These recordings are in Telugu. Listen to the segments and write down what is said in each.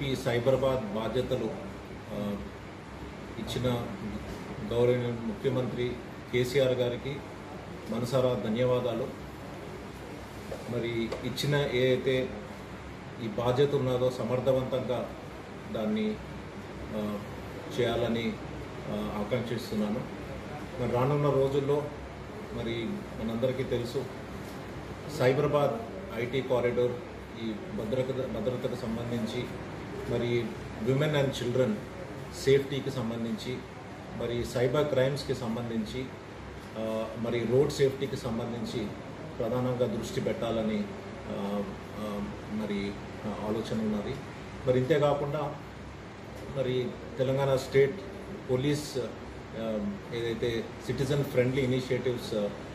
ఐటీ సైబరాబాద్ బాధ్యతలు ఆ, ఇచ్చిన గౌరవ ముఖ్యమంత్రి కేసీఆర్ గారికి మనసారా ధన్యవాదాలు మరి ఇచ్చిన ఏదైతే ఈ బాధ్యత ఉన్నదో సమర్థవంతంగా దాన్ని ఆ, చేయాలని ఆ, ఆకాంక్షిస్తున్నాను మరి రానున్న రోజుల్లో మరి మనందరికీ తెలుసు సైబరాబాద్ ఐటీ కారిడోర్ ఈ భద్రత భద్రతకు సంబంధించి మరి విమెన్ అండ్ చిల్డ్రన్ సేఫ్టీకి సంబంధించి మరి సైబర్ క్రైమ్స్కి సంబంధించి ఆ, మరి రోడ్ సేఫ్టీకి సంబంధించి ప్రధానంగా దృష్టి పెట్టాలని ఆ, ఆ, మరి ఆ, ఆలోచన ఉన్నది మరి ఇంతే కాకుండా మరి తెలంగాణ స్టేట్ పోలీస్ ఆ, ఏదైతే సిటిజన్ ఫ్రెండ్లీ ఇనిషియేటివ్స్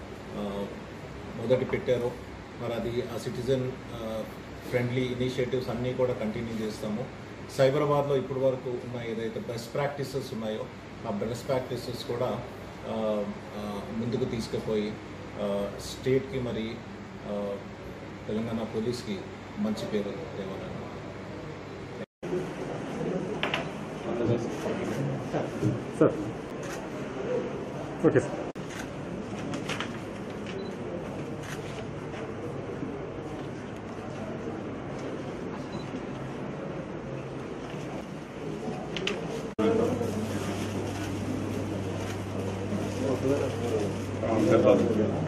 మొదటి పెట్టారో మరి అది ఆ సిటిజన్ ఫ్రెండ్లీ ఇనిషియేటివ్స్ అన్నీ కూడా కంటిన్యూ చేస్తాము సైబరాబాద్లో ఇప్పటి వరకు ఉన్న ఏదైతే బెస్ట్ ప్రాక్టీసెస్ ఉన్నాయో ఆ బెస్ట్ ప్రాక్టీసెస్ కూడా ఆ, ఆ, ముందుకు తీసుకుపోయి ఆ, స్టేట్కి మరి ఆ, తెలంగాణ పోలీస్కి మంచి పేరు తేవాలని సార్ ఓకే సార్ రామ్